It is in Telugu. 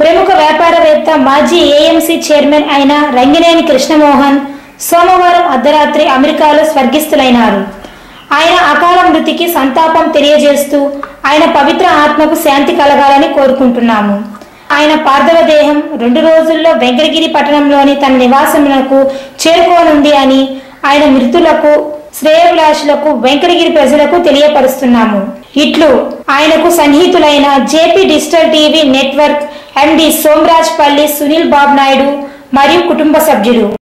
ప్రముఖ వ్యాపారవేత్త మాజీ ఏఎంసీ చైర్మన్ అయిన రంగినేని కృష్ణమోహన్ సోమవారం అర్ధరాత్రి అమెరికాలో స్వర్గిస్తులైనారు ఆయన అకాల మృతికి సంతాపం తెలియజేస్తూ ఆయన పవిత్ర ఆత్మకు శాంతి కలగాలని కోరుకుంటున్నాము ఆయన పార్థవ దేహం రెండు రోజుల్లో వెంకటగిరి పట్టణంలోని తన నివాసములకు చేరుకోనుంది అని ఆయన మృతులకు శ్రేయభిలాషులకు వెంకటగిరి ప్రజలకు తెలియపరుస్తున్నాము ఇట్లు ఆయనకు సన్నిహితులైన JP digital TV network MD Somarajpalli Sunil బాబు నాయుడు మరియు కుటుంబ సభ్యులు